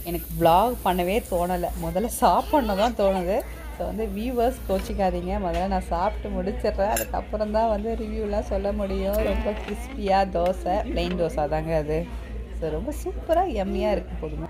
எனக்கு vlog பண்ணவே தோணலை முதல்ல சாப்பிட்ணும் தான் தோணுது ஸோ வந்து வியூவர்ஸ் கோச்சிக்காதீங்க முதல்ல நான் சாப்பிட்டு முடிச்சிடுறேன் அதுக்கப்புறம் தான் வந்து ரிவ்யூலாம் சொல்ல முடியும் ரொம்ப கிறிஸ்பியாக தோசை ப்ளெயின் தோசை தாங்க அது ஸோ ரொம்ப சூப்பராக எம்மியாக இருக்கு போதுங்க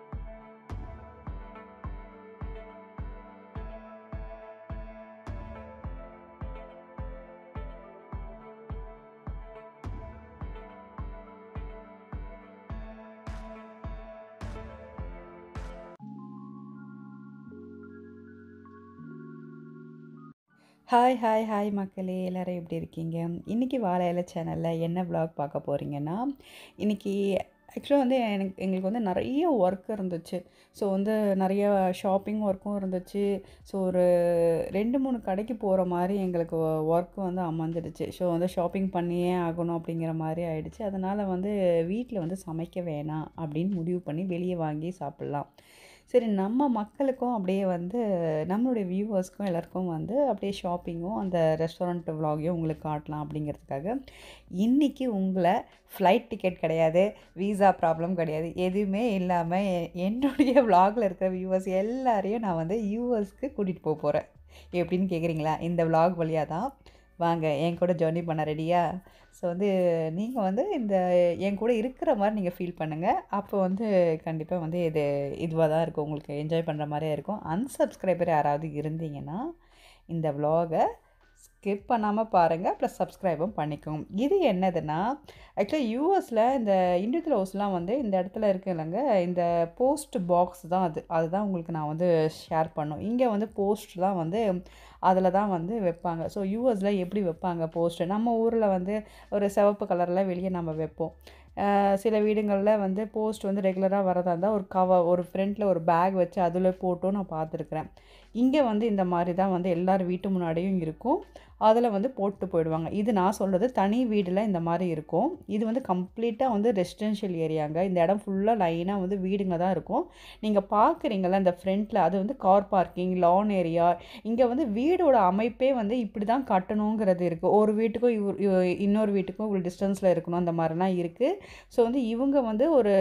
ஹாய் ஹாய் ஹாய் மக்களே எல்லோரும் எப்படி இருக்கீங்க இன்றைக்கி வாழை இலை சேனலில் என்ன vlog பார்க்க போகிறீங்கன்னா இன்றைக்கி ஆக்சுவலாக வந்து எனக்கு எங்களுக்கு வந்து நிறைய ஒர்க் இருந்துச்சு ஸோ வந்து நிறைய ஷாப்பிங் ஒர்க்கும் இருந்துச்சு ஸோ ஒரு ரெண்டு மூணு கடைக்கு போகிற மாதிரி எங்களுக்கு ஒர்க் வந்து அமைஞ்சிடுச்சு ஸோ வந்து ஷாப்பிங் பண்ணியே ஆகணும் அப்படிங்கிற மாதிரி ஆயிடுச்சு அதனால் வந்து வீட்டில் வந்து சமைக்க வேணாம் அப்படின்னு முடிவு பண்ணி வெளியே வாங்கி சாப்பிட்லாம் சரி நம்ம மக்களுக்கும் அப்படியே வந்து நம்மளுடைய வியூவர்ஸ்க்கும் எல்லாருக்கும் வந்து அப்படியே ஷாப்பிங்கும் அந்த ரெஸ்டாரண்ட் vlogகையும் உங்களுக்கு காட்டலாம் அப்படிங்கிறதுக்காக இன்றைக்கி உங்களை ஃப்ளைட் டிக்கெட் கிடையாது வீசா ப்ராப்ளம் கிடையாது எதுவுமே இல்லாமல் எ- என்னுடைய vlogல இருக்கிற வியூவர்ஸ் எல்லாரையும் நான் வந்து யூஎஸ்க்கு கூட்டிகிட்டு போக போகிறேன் எப்படின்னு கேட்குறீங்களா இந்த vlog வழியாக தான் வாங்க என் கூட ஜர்னி பண்ண ரெடியா ஸோ வந்து நீங்கள் வந்து இந்த என் கூட இருக்கிற மாதிரி நீங்கள் ஃபீல் பண்ணுங்கள் அப்போ வந்து கண்டிப்பாக வந்து இது இதுவாக தான் இருக்கும் உங்களுக்கு என்ஜாய் பண்ணுற மாதிரியே இருக்கும் அன்சப்ஸ்கிரைபர் யாராவது இருந்தீங்கன்னா இந்த vlog-அ ஸ்கிப் பண்ணாமல் பாருங்கள் ப்ளஸ் சப்ஸ்கிரைபும் பண்ணிக்கோங்க இது என்னதுன்னா ஆக்சுவலாக யூஎஸில் இந்த இண்டிவிஜுவல் ஹவுஸ்லாம் வந்து இந்த இடத்துல இருக்கு இல்லைங்க இந்த போஸ்ட் பாக்ஸ் தான் அது அதுதான் உங்களுக்கு நான் வந்து ஷேர் பண்ணும் இங்கே வந்து போஸ்ட் தான் வந்து அதில் தான் வந்து வைப்பாங்க ஸோ யூஎஸில் எப்படி வைப்பாங்க போஸ்ட்டு நம்ம ஊரில் வந்து ஒரு சிவப்பு கலரில் வெளியே நம்ம வைப்போம் அஹ் சில வீடுங்களில் வந்து போஸ்ட் வந்து ரெகுலராக வரதா இருந்தால் ஒரு கவர் ஒரு ஃப்ரண்ட்டில் ஒரு பேக் வச்சு அதில் போட்டும் நான் பார்த்துருக்குறேன் இங்கே வந்து இந்த மாதிரி தான் வந்து எல்லார் வீட்டு முன்னாடியும் இருக்கும் அதில் வந்து போட்டு போயிடுவாங்க இது நான் சொல்கிறது தனி வீடில் இந்த மாதிரி இருக்கும் இது வந்து கம்ப்ளீட்டாக வந்து ரெசிடென்ஷியல் ஏரியாங்க இந்த இடம் ஃபுல்லாக லைனாக வந்து வீடுங்க தான் இருக்கும் நீங்கள் பார்க்குறீங்களா இந்த ஃப்ரண்ட்டில் அது வந்து கார் பார்க்கிங் லான் ஏரியா இங்கே வந்து வீடோட அமைப்பே வந்து இப்படி தான் கட்டணுங்கிறது இருக்குது ஒரு வீட்டுக்கும் இவ் இவ்- இன்னொரு வீட்டுக்கும் இவ்வளோ டிஸ்டன்ஸில் இருக்கணும் அந்த மாதிரிலாம் இருக்குது ஸோ வந்து இவங்க வந்து ஒரு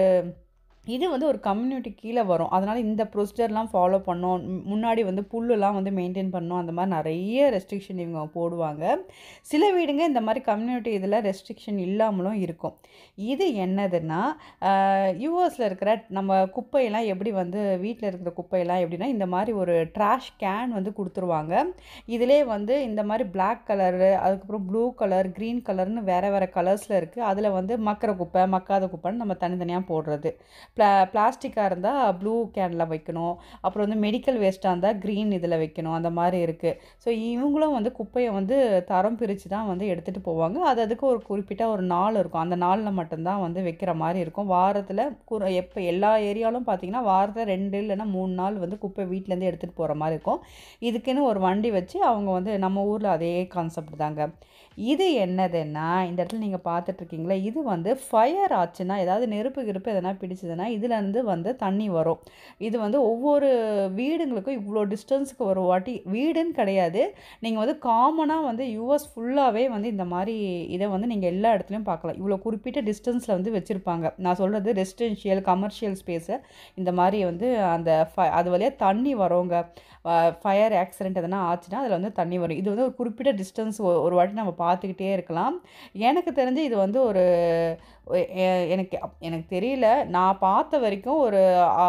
இது வந்து ஒரு கம்யூனிட்டி கீழே வரும் அதனால் இந்த ப்ரொசீஜர்லாம் ஃபாலோ பண்ணோம் ம், முன்னாடி வந்து புல்லுலாம் வந்து மெயின்டைன் பண்ணோம் அந்த மாதிரி நிறைய ரெஸ்ட்ரிக்ஷன் இவங்க போடுவாங்க சில வீடுங்க இந்த மாதிரி கம்யூனிட்டி இதில் ரெஸ்ட்ரிக்ஷன் இல்லாமலும் இருக்கும் இது என்னதுன்னா யூஎஸில் இருக்கிற நம்ம குப்பையெல்லாம் எப்படி வந்து வீட்டில் இருக்கிற குப்பையெல்லாம் எப்படின்னா இந்த மாதிரி ஒரு ட்ராஷ் கேன் வந்து கொடுத்துருவாங்க இதிலே வந்து இந்த மாதிரி Black கலரு அதுக்கப்புறம் ப்ளூ கலர் க்ரீன் கலர்னு வேறு வேறு கலர்ஸில் இருக்குது அதில் வந்து மக்கிற குப்பை மக்காத குப்பைன்னு நம்ம தனித்தனியாக போடுறது பிளா பிளாஸ்டிக்காக இருந்தால் ப்ளூ கேனில் வைக்கணும் அப்புறம் வந்து மெடிக்கல் வேஸ்ட்டாக இருந்தால் க்ரீன் இதில் வைக்கணும் அந்த மாதிரி இருக்குது ஸோ இவங்களும் வந்து குப்பையை வந்து தரம் பிரித்து தான் வந்து எடுத்துகிட்டு போவாங்க அது அதுக்கு ஒரு குறிப்பிட்ட ஒரு நாள் இருக்கும் அந்த நாளில் மட்டும்தான் வந்து வைக்கிற மாதிரி இருக்கும் வாரத்தில் குற எப்போ எல்லா ஏரியாலும் பார்த்தீங்கன்னா வாரத்தில் ரெண்டு இல்லைன்னா மூணு நாள் வந்து குப்பை வீட்டிலேருந்து எடுத்துகிட்டு போகிற மாதிரி இருக்கும் இதுக்குன்னு ஒரு வண்டி வச்சு அவங்க வந்து நம்ம ஊரில் அதே கான்செப்ட் தாங்க இது என்னதுன்னா இந்த இடத்துல நீங்கள் பார்த்துட்ருக்கீங்களா இது வந்து ஃபயர் ஆச்சுன்னா ஏதாவது நெருப்பு கிருப்பு எதனா பிடிச்சதுன்னா இதுலேருந்து வந்து தண்ணி வரும் இது வந்து ஒவ்வொரு வீடுங்களுக்கும் இவ்வளோ டிஸ்டன்ஸுக்கு ஒரு வாட்டி வீடுன்னு கிடையாது நீங்கள் வந்து காமனாக வந்து யூஎஸ் ஃபுல்லாகவே வந்து இந்த மாதிரி இதை வந்து நீங்கள் எல்லா இடத்துலையும் பார்க்கலாம் இவ்வளோ குறிப்பிட்ட டிஸ்டன்ஸில் வந்து வச்சுருப்பாங்க நான் சொல்கிறது ரெசிடென்ஷியல் கமர்ஷியல் ஸ்பேஸை இந்த மாதிரி வந்து அந்த ஃப அது வழியாக தண்ணி வருங்க ஃபயர் ஆக்சிடென்ட் எதனா ஆச்சுன்னா அதில் வந்து தண்ணி வரும் இது வந்து ஒரு குறிப்பிட்ட டிஸ்டன்ஸ் ஒரு வாட்டி நம்ம பார்த்துக்கிட்டே இருக்கலாம் எனக்கு தெரிஞ்சு இது வந்து ஒரு ஒ- எ- எனக்கு அப்- எனக்கு தெரியல நான் பார்த்த வரைக்கும் ஒரு ஆ,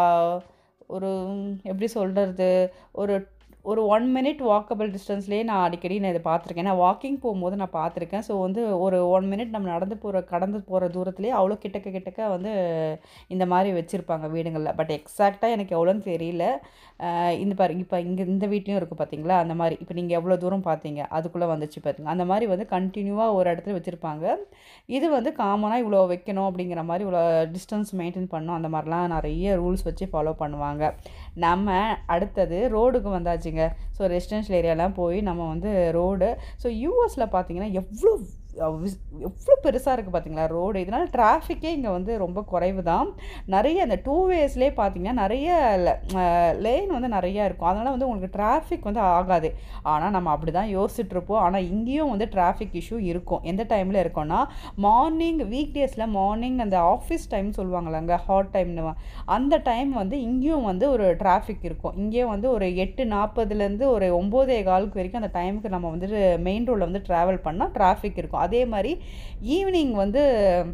ஒரு ம், எப்படி சொல்கிறது ஒரு ஒரு ஒன் மினிட் வாக்கபிள் டிஸ்டன்ஸ்லேயே நான் அடிக்கடி நான் இதை பார்த்துருக்கேன் நான் வாக்கிங் போகும்போது நான் பார்த்துருக்கேன் ஸோ வந்து ஒரு ஒன் மினிட் நம்ம நடந்து போகிற கடந்து போகிற தூரத்துலேயே அவ்வளோ கிட்டக்க கிட்டக்க வந்து இந்த மாதிரி வச்சுருப்பாங்க வீடுங்களில் பட் எக்ஸாக்டாக எனக்கு எவ்வளோன்னு தெரியல அஹ் இந்த பாருங்க இப்போ இங்கே இந்த வீட்லேயும் இருக்குது பார்த்தீங்களா அந்த மாதிரி இப்போ நீங்கள் எவ்வளோ தூரம் பார்த்தீங்க அதுக்குள்ளே வந்துச்சு பாருங்க அந்த மாதிரி வந்து கண்டினியூவாக ஒரு இடத்துல வச்சுருப்பாங்க இது வந்து காமனாக இவ்வளோ வைக்கணும் அப்படிங்கிற மாதிரி இவ்வளோ டிஸ்டன்ஸ் மெயின்டைன் பண்ணணும் அந்த மாதிரிலாம் நிறைய ரூல்ஸ் வச்சு ஃபாலோ பண்ணுவாங்க நம்ம அடுத்தது ரோடுக்கு வந்தாச்சுங்க ஸோ ரெசிடென்ஷியல் ஏரியாலாம் போய் நம்ம வந்து ரோடு ஸோ யூஎஸில் பார்த்தீங்கன்னா எவ்வளோ எவ்வளோ பெருசாக இருக்குது பார்த்தீங்களா ரோடு இதனால் டிராஃபிக்கே இங்கே வந்து ரொம்ப குறைவு தான் நிறைய அந்த டூ வேஸ்லேயே பார்த்தீங்கன்னா நிறைய லேன் வந்து நிறையா இருக்கும் அதனால் வந்து உங்களுக்கு டிராஃபிக் வந்து ஆகாது ஆனால் நம்ம அப்படி தான் யோசிச்சுட்டு இருப்போம் ஆனால் இங்கேயும் வந்து டிராஃபிக் இஷ்யூ இருக்கும் எந்த டைமில் இருக்கும்னா மார்னிங் வீக் டேஸில் மார்னிங் அந்த ஆஃபீஸ் டைம் சொல்லுவாங்களாங்க ஹாட் டைம்னு அந்த டைம் வந்து இங்கேயும் வந்து ஒரு டிராஃபிக் இருக்கும் இங்கேயும் வந்து ஒரு எட்டு நாற்பதுலேருந்து ஒரு ஒம்போதே காலுக்கு வரைக்கும் அந்த டைமுக்கு நம்ம வந்துட்டு மெயின் ரோடில் வந்து ட்ராவல் பண்ணால் டிராஃபிக் இருக்கும் அதே மாதிரி ஈவினிங் வந்து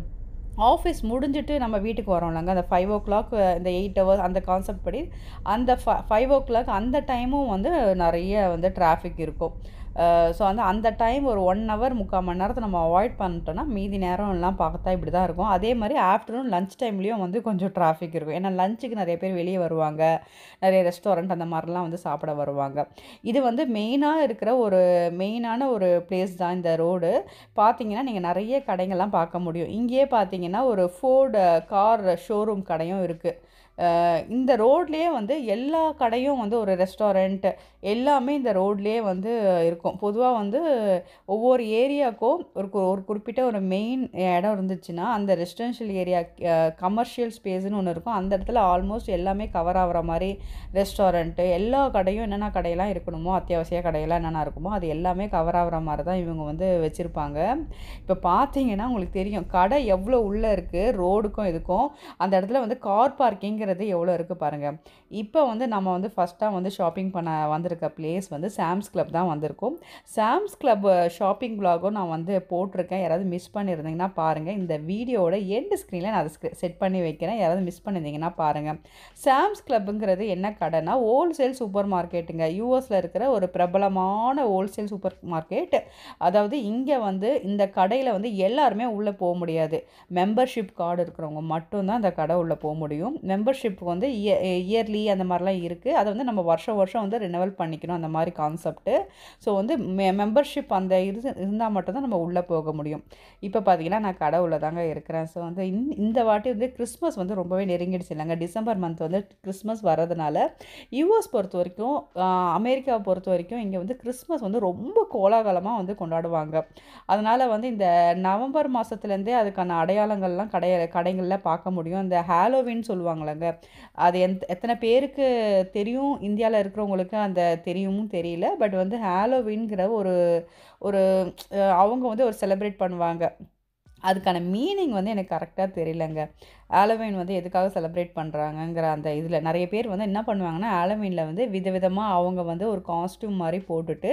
ஆஃபீஸ் முடிஞ்சிட்டு நம்ம வீட்டுக்கு வரோம்லங்க அந்த ஃபைவ் ஓ கிளாக் இந்த எயிட் ஹவர்ஸ் அந்த கான்செப்ட் படி அந்த ஃபைவ் ஓ கிளாக் அந்த டைமும் வந்து நிறைய வந்து டிராஃபிக் இருக்கும் ஸோ வந்து அந்த டைம் ஒரு ஒன் ஹவர் முக்கால் மணி நேரத்தை நம்ம அவாய்ட் பண்ணிட்டோம்னா மீதி நேரம் எல்லாம் பார்த்தா இப்படி தான் இருக்கும் அதே மாதிரி ஆஃப்டர்நூன் லஞ்ச் டைம்லேயும் வந்து கொஞ்சம் டிராஃபிக் இருக்கும் ஏன்னா லஞ்சுக்கு நிறைய பேர் வெளியே வருவாங்க நிறைய ரெஸ்டாரண்ட் அந்த மாதிரிலாம் வந்து சாப்பிட வருவாங்க இது வந்து மெயினாக இருக்கிற ஒரு மெயினான ஒரு பிளேஸ் தான் இந்த ரோடு பார்த்தீங்கன்னா நீங்கள் நிறைய கடைங்கள்லாம் பார்க்க முடியும் இங்கேயே பார்த்தீங்கன்னா ஒரு ஃபோர்டு கார் ஷோரூம் கடையும் இருக்குது இந்த ரோட்லேயே வந்து எல்லா கடையும் வந்து ஒரு ரெஸ்டாரண்ட் எல்லாமே இந்த ரோட்லேயே வந்து இருக்கும் பொதுவாக வந்து ஒவ்வொரு ஏரியாவுக்கும் ஒரு கு- ஒரு குறிப்பிட்ட ஒரு மெயின் இடம் இருந்துச்சுன்னா அந்த ரெசிடென்ஷியல் ஏரியா கமர்ஷியல் ஸ்பேஸ்னு ஒன்று இருக்கும் அந்த இடத்துல ஆல்மோஸ்ட் எல்லாமே கவர் ஆகிற மாதிரி ரெஸ்டாரண்ட்டு எல்லா கடையும் என்னென்ன கடையெல்லாம் இருக்கணுமோ அத்தியாவசிய கடையெல்லாம் என்னென்ன இருக்குமோ அது எல்லாமே கவர் ஆகிற மாதிரி தான் இவங்க வந்து வச்சுருப்பாங்க இப்போ பார்த்தீங்கன்னா உங்களுக்கு தெரியும் கடை எவ்வளோ உள்ளே இருக்குது ரோடுக்கும் இதுக்கும் அந்த இடத்துல வந்து கார் பார்க்கிங்கிறது எவ்வளோ இருக்குது பாருங்கள் இப்போ வந்து நம்ம வந்து ஃபஸ்ட்டாக வந்து ஷாப்பிங் பண்ண வந்திருக்க பிளேஸ் வந்து சாம்ஸ் கிளப் தான் வந்திருக்கும் சாம்ஸ் கிளப் ஷாப்பிங் பிளாகும் நான் வந்து போட்டிருக்கேன் யாராவது மிஸ் பண்ணியிருந்தீங்கன்னா பாருங்கள் இந்த வீடியோவோட எண்டு ஸ்க்ரீனில் நான் அதை செட் பண்ணி வைக்கிறேன் யாராவது மிஸ் பண்ணியிருந்தீங்கன்னா பாருங்கள் சாம்ஸ் கிளப்புங்கிறது என்ன கடைனா ஹோல்சேல் சூப்பர் மார்க்கெட்டுங்க யூஎஸில் இருக்கிற ஒரு பிரபலமான ஹோல்சேல் சூப்பர் மார்க்கெட் அதாவது இங்கே வந்து இந்த கடையில் வந்து எல்லாருமே உள்ளே போக முடியாது மெம்பர்ஷிப் கார்டு இருக்கிறவங்க மட்டும்தான் இந்த கடை உள்ளே போக முடியும் மெம்பர்ஷிப் வந்து இயர்லி அந்த மாதிரிலாம் இருக்குது அதை வந்து நம்ம வருஷம் வருஷம் வந்து ரினவல் பண்ணிக்கணும் அந்த மாதிரி கான்செப்ட்டு ஸோ வந்து மெ மெம்பர்ஷிப் அந்த இரு இருந்தால் மட்டும்தான் நம்ம உள்ளே போக முடியும் இப்போ பார்த்தீங்கன்னா நான் கடை உள்ள தாங்க இருக்கிறேன் ஸோ வந்து இந்த இந்த வாட்டி வந்து கிறிஸ்மஸ் வந்து ரொம்பவே நெருங்கிடுச்சு இல்லைங்க டிசம்பர் மந்த் வந்து கிறிஸ்மஸ் வரதுனால யூஎஸ் பொறுத்த வரைக்கும் ஆஹ், அமெரிக்காவை பொறுத்த வரைக்கும் இங்கே வந்து கிறிஸ்மஸ் வந்து ரொம்ப கோலாகலமாக வந்து கொண்டாடுவாங்க அதனால் வந்து இந்த நவம்பர் மாதத்துலேருந்தே அதுக்கான அடையாளங்கள்லாம் கடை கடைகளில் பார்க்க முடியும் இந்த ஹாலோவின் சொல்லுவாங்களேங்க அது எந்த எத்தனை பேருக்கு தெரியும் இந்தியாவில் இருக்கிறவங்களுக்கு அந்த தெரியுமும் தெரியல பட் வந்து ஹாலோவின்கிற ஒரு ஒரு அஹ், அவங்க வந்து ஒரு செலிப்ரேட் பண்ணுவாங்க அதுக்கான மீனிங் வந்து எனக்கு கரெக்டாக தெரியலங்க ஆலோவின் வந்து எதுக்காக செலிப்ரேட் பண்ணுறாங்கங்கிற அந்த இதில் நிறைய பேர் வந்து என்ன பண்ணுவாங்கன்னா ஆலோவினில் வந்து விதவிதமாக அவங்க வந்து ஒரு காஸ்டியூம் மாதிரி போட்டுட்டு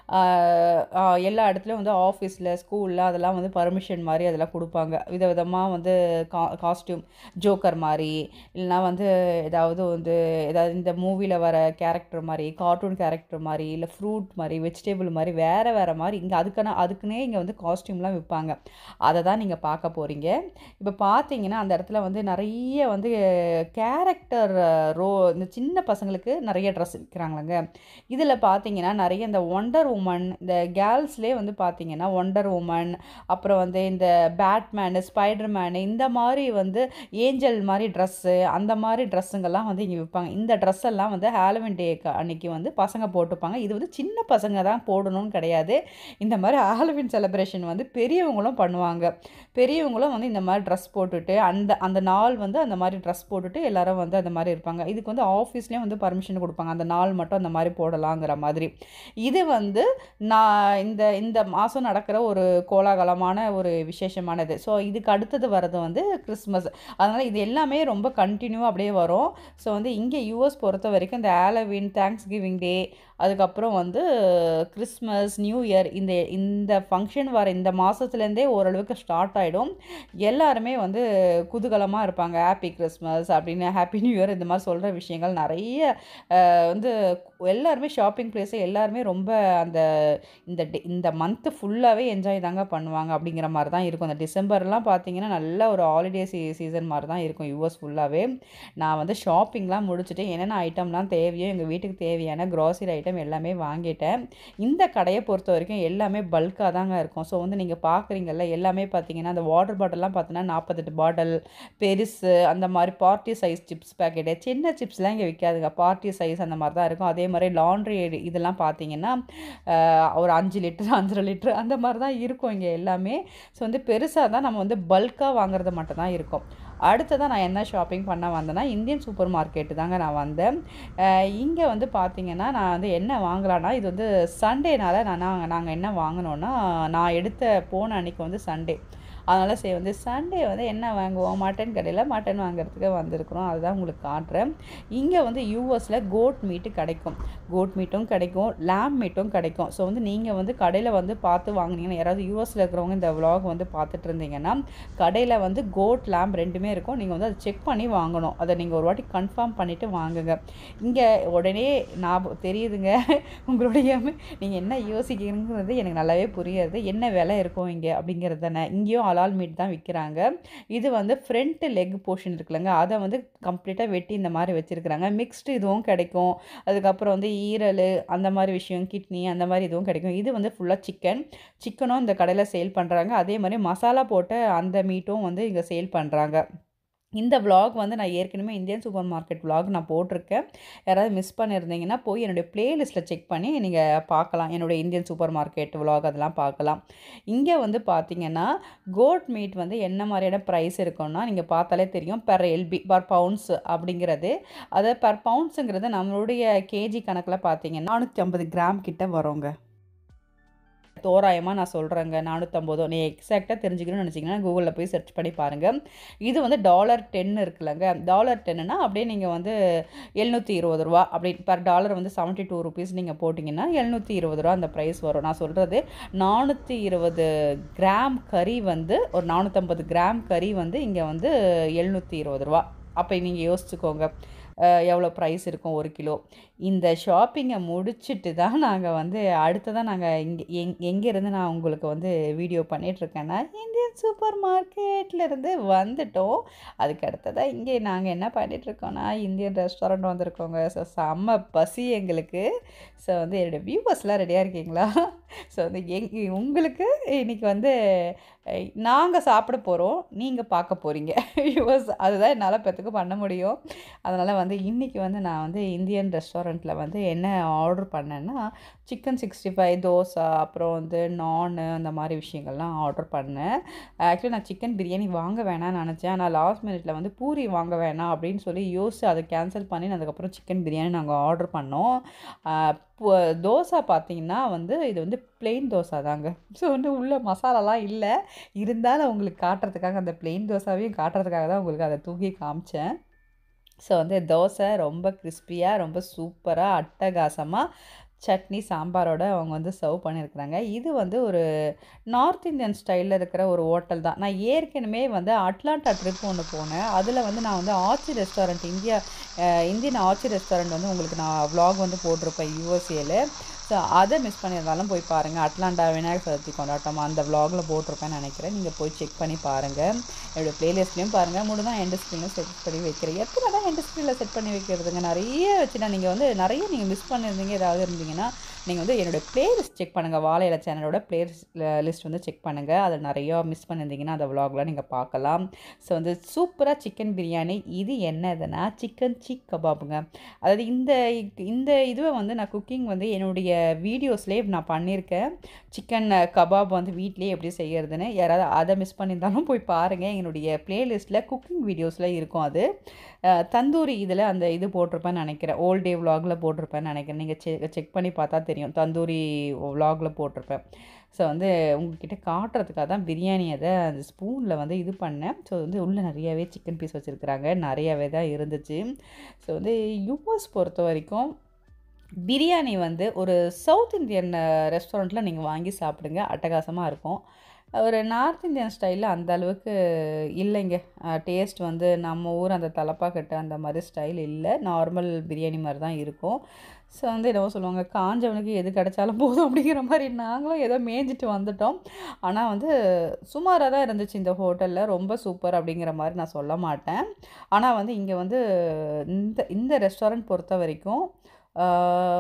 ஆஹ், ஆஹ், எல்லா இடத்துலையும் வந்து ஆஃபீஸில் ஸ்கூலில் அதெல்லாம் வந்து பர்மிஷன் மாதிரி அதெல்லாம் கொடுப்பாங்க விதவிதமாக வந்து கா காஸ்டியூம் ஜோக்கர் மாதிரி இல்லைனா வந்து ஏதாவது வந்து ஏதாவது இந்த மூவியில் வர கேரக்டர் மாதிரி கார்ட்டூன் கேரக்டர் மாதிரி இல்லை ஃப்ரூட் மாதிரி வெஜிடபிள் மாதிரி வேறு வேறு மாதிரி இங்கே அதுக்கான அதுக்குன்னே இங்கே வந்து காஸ்டியூம்லாம் விற்பாங்க அதை தான் நீங்கள் பார்க்க போகிறீங்க இப்போ பார்த்தீங்கன்னா அந்த இடத்துல வந்து நிறைய வந்து கேரக்டர் ரோ இந்த சின்ன பசங்களுக்கு நிறைய ட்ரெஸ் விற்கிறாங்களங்க இதில் பார்த்தீங்கன்னா நிறைய இந்த ஒண்டர் உமன் இந்த கேர்ள்ஸ்லேயே வந்து பார்த்தீங்கன்னா ஒண்டர் உமன் அப்புறம் வந்து இந்த பேட்மேனு ஸ்பைடர்மேனு இந்த மாதிரி வந்து ஏஞ்சல் மாதிரி ட்ரெஸ்ஸு அந்த மாதிரி ட்ரெஸ்ஸுங்கெல்லாம் வந்து இங்கே விற்பாங்க இந்த ட்ரெஸ் எல்லாம் வந்து ஹாலோவின் டே அன்னைக்கு வந்து பசங்க போட்டுப்பாங்க இது வந்து சின்ன பசங்க தான் போடணும்னு கிடையாது இந்த மாதிரி ஹாலோவின் செலிப்ரேஷன் வந்து பெரியவங்களும் பண்ணுவாங்க பெரியவங்களும் வந்து இந்த மாதிரி ட்ரெஸ் போட்டுட்டு அந்த அந்த நாள் வந்து அந்த மாதிரி ட்ரெஸ் போட்டுட்டு எல்லாரும் வந்து அந்த மாதிரி இருப்பாங்க இதுக்கு வந்து ஆஃபீஸ்லேயும் வந்து பர்மிஷன் கொடுப்பாங்க அந்த நாள் மட்டும் அந்த மாதிரி போடலாங்கிற மாதிரி இது வந்து நான் இந்த இந்த மாதம் நடக்கிற ஒரு கோலாகலமான ஒரு விசேஷமானது ஸோ இதுக்கு அடுத்தது வர்றது வந்து கிறிஸ்மஸ் அதனால் இது எல்லாமே ரொம்ப கண்டினியூவாக அப்படியே வரும் ஸோ வந்து இங்கே யூஎஸ் பொறுத்த வரைக்கும் இந்த ஆலவின் தேங்க்ஸ் கிவிங் டே அதுக்கப்புறம் வந்து கிறிஸ்மஸ் நியூ இயர் இந்த இந்த ஃபங்க்ஷன் வர இந்த மாதத்துலேருந்தே ஓரளவுக்கு ஸ்டார்ட் ஆகிடும் எல்லாருமே வந்து குதூகலமாக இருப்பாங்க ஹாப்பி கிறிஸ்மஸ் அப்படின்னு ஹாப்பி நியூ இயர் இந்த மாதிரி சொல்கிற விஷயங்கள் நிறைய அஹ், வந்து எல்லாருமே ஷாப்பிங் பிளேஸை எல்லாருமே ரொம்ப அந்த இந்த டே இந்த மந்த்து ஃபுல்லாகவே என்ஜாய் தாங்க பண்ணுவாங்க அப்படிங்கிற மாதிரி தான் இருக்கும் அந்த டிசம்பர்லாம் பார்த்தீங்கன்னா நல்ல ஒரு ஹாலிடே சீ சீசன் மாதிரி தான் இருக்கும் யூஎஸ் ஃபுல்லாகவே நான் வந்து ஷாப்பிங்லாம் முடிச்சுட்டு என்னென்ன ஐட்டம்லாம் தேவையோ எங்கள் வீட்டுக்கு தேவையான க்ராசரி ஐட்டம் எல்லாமே வாங்கிட்டேன் இந்த கடையை பொறுத்த வரைக்கும் எல்லாமே பல்காக தாங்க இருக்கும் ஸோ வந்து நீங்கள் பார்க்குறீங்கல்ல எல்லாமே பார்த்து பார்த்தீங்கன்னா அந்த வாட்டர் பாட்டில்லாம் பார்த்தீங்கன்னா நாற்பத்தெட்டு பாட்டில் பெருசு அந்த மாதிரி பார்ட்டி சைஸ் சிப்ஸ் பேக்கெட்டு சின்ன சிப்ஸ்லாம் இங்கே விற்காதுங்க பார்ட்டி சைஸ் அந்த மாதிரி தான் இருக்கும் அதே மாதிரி லாண்ட்ரி இதெல்லாம் பார்த்தீங்கன்னா ஆஹ், ஒரு அஞ்சு லிட்டர் அஞ்சரை லிட்டர் அந்த மாதிரி தான் இருக்கும் இங்கே எல்லாமே ஸோ வந்து பெருசாக தான் நம்ம வந்து பல்காக வாங்குறது மட்டும் தான் இருக்கும் அடுத்ததான் நான் என்ன ஷாப்பிங் பண்ண வந்தேன்னா இந்தியன் சூப்பர் மார்க்கெட்டு தாங்க நான் வந்தேன் இங்கே வந்து பார்த்தீங்கன்னா நான் வந்து என்ன வாங்கலான்னா இது வந்து சண்டேனால நான் நாங்கள் நாங்கள் என்ன வாங்கினோன்னா நான் எடுத்த போன அன்னைக்கு வந்து சண்டே அதனால் சரி வந்து சண்டே வந்து என்ன வாங்குவோம் மட்டன் கடையில் மட்டன் வாங்குறதுக்கு வந்திருக்கிறோம் அதுதான் உங்களுக்கு காட்டுறேன் இங்கே வந்து யூஎஸில் கோட் மீட்டு கிடைக்கும் கோட் மீட்டும் கிடைக்கும் லேம் மீட்டும் கிடைக்கும் ஸோ வந்து நீங்கள் வந்து கடையில் வந்து பார்த்து வாங்குனீங்கன்னா யாராவது யூஎஸில் இருக்கிறவங்க இந்த vlog வந்து பார்த்துட்டு இருந்தீங்கன்னா கடையில் வந்து கோட் லேம் ரெண்டுமே இருக்கும் நீங்கள் வந்து அதை செக் பண்ணி வாங்கணும் அதை நீங்கள் ஒரு வாட்டி கன்ஃபார்ம் பண்ணிவிட்டு வாங்குங்க இங்கே உடனே ஞாபகம் தெரியுதுங்க உங்களுடைய நீங்கள் என்ன யோசிக்கிறீங்கிறது எனக்கு நல்லாவே புரியுது என்ன விலை இருக்கும் இங்கே அப்படிங்கிறது தானே இங்கேயும் அலால் மீட் தான் விற்கிறாங்க இது வந்து ஃப்ரண்ட் லெக் போர்ஷன் இருக்குல்லங்க அதை வந்து கம்ப்ளீட்டாக வெட்டி இந்த மாதிரி வச்சுருக்குறாங்க மிக்ஸ்டு இதுவும் கிடைக்கும் அதுக்கப்புறம் வந்து ஈரல் அந்த மாதிரி விஷயம் கிட்னி அந்த மாதிரி இதுவும் கிடைக்கும் இது வந்து ஃபுல்லாக சிக்கன் சிக்கனும் இந்த கடையில் சேல் பண்ணுறாங்க அதே மாதிரி மசாலா போட்ட அந்த மீட்டும் வந்து இங்கே சேல் பண்ணுறாங்க இந்த vlog வந்து நான் ஏற்கனவே இந்தியன் சூப்பர் மார்க்கெட் vlog நான் போட்டிருக்கேன் யாராவது மிஸ் பண்ணியிருந்தீங்கன்னா போய் என்னுடைய பிளேலிஸ்ட்டில் செக் பண்ணி நீங்கள் பார்க்கலாம் என்னுடைய இந்தியன் சூப்பர் மார்க்கெட் vlog அதெல்லாம் பார்க்கலாம் இங்கே வந்து பார்த்தீங்கன்னா கோட் மீட் வந்து என்ன மாதிரியான ப்ரைஸ் இருக்கும்னா நீங்கள் பார்த்தாலே தெரியும் பெர் எல்பி பர் பவுண்ட்ஸ் அப்படிங்கிறது அது பர் பவுண்ட்ஸுங்கிறது நம்மளுடைய கேஜி கணக்கில் பார்த்தீங்கன்னா நானூற்றி ஐம்பது கிராம் கிட்ட வருங்க தோராயமாக நான் சொல்கிறேங்க நானூற்றம்பதோ நீ எக்ஸாக்டாக தெரிஞ்சுக்கணும்னு நினச்சிங்கன்னா கூகுளில் போய் சர்ச் பண்ணி பாருங்கள் இது வந்து டாலர் டென் இருக்குல்லங்க டாலர் டென்னுனா அப்படியே நீங்கள் வந்து எழுநூற்றி இருபது ரூபா அப்படி பர் டாலர் வந்து செவன்ட்டி டூ ருபீஸ் நீங்கள் போட்டிங்கன்னா எழுநூற்றி இருபது ரூபா அந்த ப்ரைஸ் வரும் நான் சொல்கிறது நானூற்றி இருபது கிராம் கறி வந்து ஒரு நானூற்றம்பது கிராம் கறி வந்து இங்கே வந்து எழுநூற்றி இருபது ரூபா அப்போ நீங்கள் யோசிச்சுக்கோங்க அஹ், எவ்வளோ ப்ரைஸ் இருக்கும் ஒரு கிலோ இந்த ஷாப்பிங்கை முடிச்சுட்டு தான் நாங்கள் வந்து அடுத்ததான் நாங்கள் இங்கே எங் எங்கேருந்து நான் உங்களுக்கு வந்து வீடியோ பண்ணிகிட்ருக்கேன்னா இந்தியன் சூப்பர் மார்க்கெட்லேருந்து வந்துட்டோம் அதுக்கு அடுத்ததாக இங்கே நாங்கள் என்ன பண்ணிகிட்ருக்கோன்னா இந்தியன் ரெஸ்டாரண்ட் வந்திருக்கோங்க ஸோ செம்ம பசி எங்களுக்கு ஸோ வந்து என்னுடைய வியூவர்ஸ்லாம் ரெடியாக இருக்கீங்களா ஸோ வந்து எங் உங்களுக்கு இன்னைக்கு வந்து நாங்கள் சாப்பிட போகிறோம் நீங்கள் பார்க்க போகிறீங்க வியூவர்ஸ் அதுதான் என்னால் பெற்றுக்கு பண்ண முடியும் அதனால் வந்து இன்றைக்கி வந்து நான் வந்து இந்தியன் ரெஸ்டாரண்ட்டில் வந்து என்ன ஆர்டர் பண்ணேன்னா சிக்கன் சிக்ஸ்டி ஃபைவ் தோசை அப்புறம் வந்து நானு அந்த மாதிரி விஷயங்கள்லாம் ஆர்டர் பண்ணேன் ஆக்சுவலி நான் சிக்கன் பிரியாணி வாங்க வேணாம்னு நினச்சேன் ஆனால் லாஸ்ட் மினிட்ல வந்து பூரி வாங்க வேணாம் அப்படின்னு சொல்லி யோசிச்சு அதை கேன்சல் பண்ணி அதுக்கப்புறம் சிக்கன் பிரியாணி நாங்கள் ஆர்டர் பண்ணோம் ஆஹ் பு- தோசை பார்த்தீங்கன்னா வந்து இது வந்து பிளெயின் தோசை தாங்க ஸோ வந்து உள்ள மசாலாலாம் இல்லை இருந்தாலும் உங்களுக்கு காட்டுறதுக்காக அந்த பிளெயின் தோசாவையும் காட்டுறதுக்காக தான் உங்களுக்கு அதை தூக்கி காமிச்சேன் ஸோ வந்து தோசை ரொம்ப கிறிஸ்பியாக ரொம்ப சூப்பராக அட்டகாசமாக சட்னி சாம்பாரோட அவங்க வந்து சர்வ் பண்ணியிருக்கிறாங்க இது வந்து ஒரு நார்த் இந்தியன் ஸ்டைலில் இருக்கிற ஒரு ஹோட்டல் தான் நான் ஏற்கனவே வந்து அட்லாண்டா ட்ரிப் ஒன்று போனேன் அதில் வந்து நான் வந்து Aachi restaurant India ah, Indian Aachi restaurant வந்து உங்களுக்கு நான் vlog வந்து போட்டிருப்பேன் யூஎஸ்ஏல ஸோ அதை மிஸ் பண்ணியிருந்தாலும் போய் பாருங்கள் அட்லாண்டா விநாயகர் சதுர்த்தி கொண்டாட்டம் அந்த vlogல போட்டிருப்பேன்னு நினைக்கிறேன் நீங்கள் போய் செக் பண்ணி பாருங்கள் என்னோடய ப்ளேலிஸ்ட்லேயும் பாருங்கள் முடிஞ்சா எண்ட் ஸ்க்ரீனும் செட் பண்ணி வைக்கிறேன் எத்தனை தான் எண்ட் ஸ்க்ரீனில் செட் பண்ணி வைக்கிறதுங்க நிறைய வச்சுட்டா நீங்கள் வந்து நிறைய நீங்கள் மிஸ் பண்ணியிருந்தீங்க ஏதாவது இருந்தீங்கன்னா நீங்கள் வந்து என்னோடய பிளேலிஸ்ட் செக் பண்ணுங்கள் வாழையில சேனலோட பிளேலிஸ்ட் லிஸ்ட் வந்து செக் பண்ணுங்கள் அதில் நிறையா மிஸ் பண்ணியிருந்தீங்கன்னா அந்த vlogல நீங்கள் பார்க்கலாம் ஸோ வந்து சூப்பராக சிக்கன் பிரியாணி இது என்னதுன்னா சிக்கன் சீக் கபாபுங்க அதாவது இந்த இந்த இதுவை வந்து நான் குக்கிங் வந்து என்னுடைய வீடியோஸ்லேயே நான் பண்ணியிருக்கேன் சிக்கன் கபாப் வந்து வீட்லேயே எப்படி செய்யறதுன்னு யாராவது அதை மிஸ் பண்ணியிருந்தாலும் போய் பாருங்கள் என்னுடைய பிளேலிஸ்ட்டில் குக்கிங் வீடியோஸில் இருக்கும் அது அஹ், தந்தூரி இதில் அந்த இது போட்டிருப்பேன்னு நினைக்கிறேன் ஓல்ட் டே vlogல போட்டிருப்பேன்னு நினைக்கிறேன் நீங்கள் செக் செக் பண்ணி பார்த்தா தெரியும் தந்தூரி vlogல போட்டிருப்பேன் ஸோ வந்து உங்ககிட்ட காட்டுறதுக்காக தான் பிரியாணி அதை அந்த ஸ்பூனில் வந்து இது பண்ணேன் ஸோ வந்து உள்ளே நிறையாவே சிக்கன் பீஸ் வச்சுருக்குறாங்க நிறையாவே தான் இருந்துச்சு ஸோ வந்து யூஎஸ் பொறுத்த வரைக்கும் பிரியாணி வந்து ஒரு சவுத் இந்தியன் ரெஸ்டாரண்ட்டில் நீங்கள் வாங்கி சாப்பிடுங்க அட்டகாசமாக இருக்கும் ஒரு நார்த் இந்தியன் ஸ்டைலில் அந்த அளவுக்கு இல்லைங்க டேஸ்ட் வந்து நம்ம ஊர் அந்த தலப்பாக்கட்டு அந்த மாதிரி ஸ்டைல் இல்லை நார்மல் பிரியாணி மாதிரி தான் இருக்கும் ஸோ வந்து என்னவோ சொல்லுவாங்க காஞ்சவனுக்கு எது கிடைச்சாலும் போதும் அப்படிங்கிற மாதிரி நாங்களும் ஏதோ மேய்ஞ்சிட்டு வந்துட்டோம் ஆனால் வந்து சுமாராக தான் இருந்துச்சு இந்த ஹோட்டலில் ரொம்ப சூப்பர் அப்படிங்கிற மாதிரி நான் சொல்ல மாட்டேன் ஆனால் வந்து இங்கே வந்து இந்த இந்த ரெஸ்டாரண்ட் பொறுத்த வரைக்கும் ஆஹ்,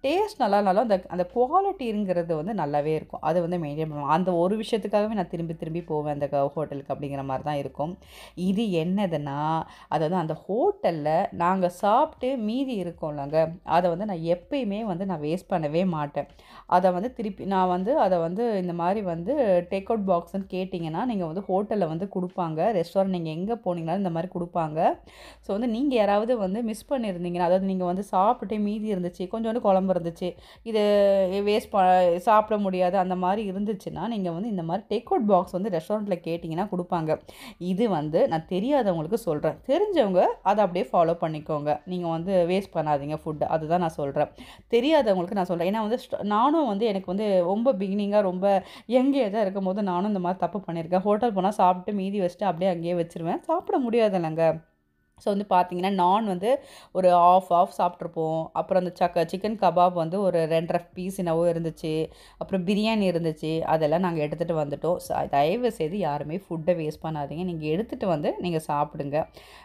டேஸ்ட் நல்லா இருந்தாலும் அந்த அந்த குவாலிட்டிங்கிறது வந்து நல்லாவே இருக்கும் அது வந்து மெயின்டைன் பண்ணுவோம் அந்த ஒரு விஷயத்துக்காகவே நான் திரும்பி திரும்பி போவேன் அந்த ஹோட்டலுக்கு அப்படிங்கிற மாதிரி தான் இருக்கும் இது என்னதுன்னா அதாவது அந்த ஹோட்டலில் நாங்கள் சாப்பிட்டு மீதி இருக்கோம்லங்க அதை வந்து நான் எப்பயுமே வந்து நான் வேஸ்ட் பண்ணவே மாட்டேன் அதை வந்து திருப்பி நான் வந்து அதை வந்து இந்த மாதிரி வந்து டேக் அவுட் பாக்ஸ்ன்னு கேட்டிங்கன்னா நீங்கள் வந்து ஹோட்டலில் வந்து கொடுப்பாங்க ரெஸ்டாரண்ட் நீங்கள் எங்கே போனீங்கனாலும் இந்த மாதிரி கொடுப்பாங்க ஸோ வந்து நீங்கள் யாராவது வந்து மிஸ் பண்ணியிருந்தீங்கன்னா அதாவது நீங்கள் வந்து சாப்பிட்டு மீதி இருந்துச்சு கொஞ்சோண்டு குழம்பு இருந்துச்சு இது வேஸ்ட் ப சாப்பிட முடியாது அந்த மாதிரி இருந்துச்சுன்னா நீங்கள் வந்து இந்த மாதிரி டேக் அவுட் பாக்ஸ் வந்து ரெஸ்டாரண்ட்டில் கேட்டிங்கன்னா கொடுப்பாங்க இது வந்து நான் தெரியாதவங்களுக்கு சொல்கிறேன் தெரிஞ்சவங்க அதை அப்படியே ஃபாலோ பண்ணிக்கோங்க நீங்கள் வந்து வேஸ்ட் பண்ணாதீங்க ஃபுட்டு அதுதான் நான் சொல்கிறேன் தெரியாதவங்களுக்கு நான் சொல்கிறேன் ஏன்னா வந்து ஸ்ட- நானும் வந்து எனக்கு வந்து ரொம்ப பிகினிங்காக ரொம்ப யங்கே தான் இருக்கும் போது நானும் இந்த மாதிரி தப்பு பண்ணியிருக்கேன் ஹோட்டல் போனால் சாப்பிட்டு மீதி வச்சுட்டு அப்படியே அங்கேயே வச்சிருவேன் சாப்பிட முடியாதுல்லங்க ஸோ வந்து பார்த்தீங்கன்னா நான் வந்து ஒரு ஆஃப் ஆஃப் சாப்பிட்ருப்போம் அப்புறம் அந்த சக்க சிக்கன் கபாப் வந்து ஒரு ரெண்டரை பீஸ் என்னவோ இருந்துச்சு அப்புறம் பிரியாணி இருந்துச்சு அதெல்லாம் நாங்கள் எடுத்துகிட்டு வந்துட்டோம் ஸோ தயவு செய்து யாருமே ஃபுட்டை வேஸ்ட் பண்ணாதீங்க நீங்கள் எடுத்துகிட்டு வந்து நீங்கள் சாப்பிடுங்க